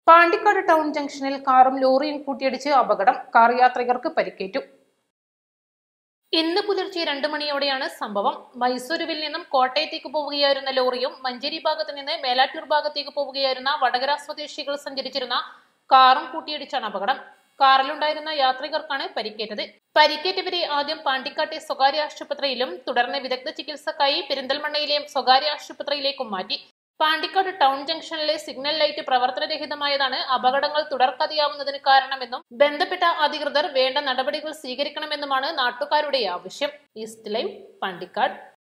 Pandikkad town ജംഗ്ഷനിൽ കാറും ലോറിയും കൂട്ടിയിടിച്ച് അപകടം കാർ യാത്രികർക്ക് പരിക്കേറ്റു ഇന്ന് പുലർച്ചെ രണ്ട് മണിയോടെയാണ് സംഭവം മൈസൂരുവിൽ നിന്നും കോട്ടയത്തേക്ക് പോവുകയായിരുന്ന ലോറിയും മഞ്ചേരി ഭാഗത്ത് നിന്ന് മേലാറ്റൂർ ഭാഗത്തേക്ക് പോവുകയായിരുന്ന വടകര സ്വദേശികൾ സഞ്ചരിച്ചിരുന്ന കാറും കൂട്ടിയിടിച്ചാണ് അപകടം കാറിലുണ്ടായിരുന്ന യാത്രികർക്കാണ് പരിക്കേറ്റത് പരിക്കേറ്റവരെ ആദ്യം പാണ്ടിക്കാട്ടെ സ്വകാര്യ ആശുപത്രിയിലും തുടർന്ന് വിദഗ്ധ ചികിത്സക്കായി പെരിന്തൽമണ്ണയിലെ സ്വകാര്യ ആശുപത്രിയിലേക്കും മാറ്റി പാണ്ടിക്കാട് ടൗൺ ജംഗ്ഷനിലെ സിഗ്നൽ ലൈറ്റ് പ്രവർത്തനരഹിതമായതാണ് അപകടങ്ങൾ തുടർക്കഥയാവുന്നതിന് കാരണമെന്നും ബന്ധപ്പെട്ട അധികൃതർ വേണ്ട നടപടികൾ സ്വീകരിക്കണമെന്നുമാണ് നാട്ടുകാരുടെ ആവശ്യം ഈസ്റ്റ് ലൈവ് പാണ്ടിക്കാട്